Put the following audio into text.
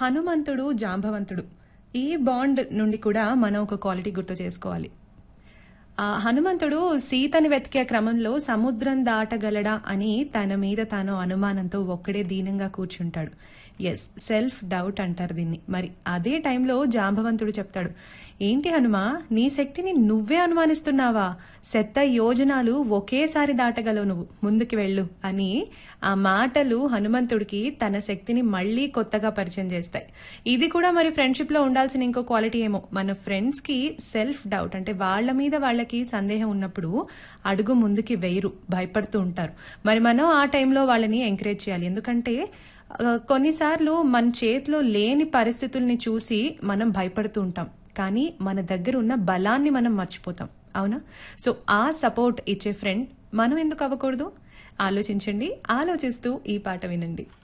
హనుమంతుడు జాంబవంతుడు ఈ బాండ్ నుండి కూడా మనం ఒక క్వాలిటీ గుర్తు చేసుకోవాలి ఆ హనుమంతుడు సీతని వెతికే క్రమంలో సముద్రం దాటగలడా అని తన మీద తాను అనుమానంతో ఒక్కడే దీనంగా కూర్చుంటాడు ఎస్ సెల్ఫ్ డౌట్ అంటారు దీన్ని మరి అదే టైంలో జాంబవంతుడు చెప్తాడు ఏంటి హనుమా నీ శక్తిని నువ్వే అనుమానిస్తున్నావా శత యోజనాలు ఒకేసారి దాటగలవు నువ్వు ముందుకు వెళ్ళు అని ఆ మాటలు హనుమంతుడికి తన శక్తిని మళ్ళీ కొత్తగా పరిచయం చేస్తాయి ఇది కూడా మరి ఫ్రెండ్షిప్ లో ఉండాల్సిన ఇంకో క్వాలిటీ ఏమో మన ఫ్రెండ్స్ కి సెల్ఫ్ డౌట్ అంటే వాళ్ళ మీద వాళ్ళకి సందేహం ఉన్నప్పుడు అడుగు ముందుకి వేయరు భయపడుతూ ఉంటారు మరి మనం ఆ టైంలో వాళ్ళని ఎంకరేజ్ చేయాలి ఎందుకంటే ఆ, కొన్నిసార్లు మన చేతిలో లేని పరిస్థితుల్ని చూసి మనం భయపడుతూ ఉంటాం కానీ మన దగ్గర ఉన్న బలాన్ని మనం మర్చిపోతాం అవునా సో ఆ సపోర్ట్ ఇచ్చే ఫ్రెండ్ మనం ఎందుకు అవ్వకూడదు ఆలోచించండి ఆలోచిస్తూ ఈ పాట వినండి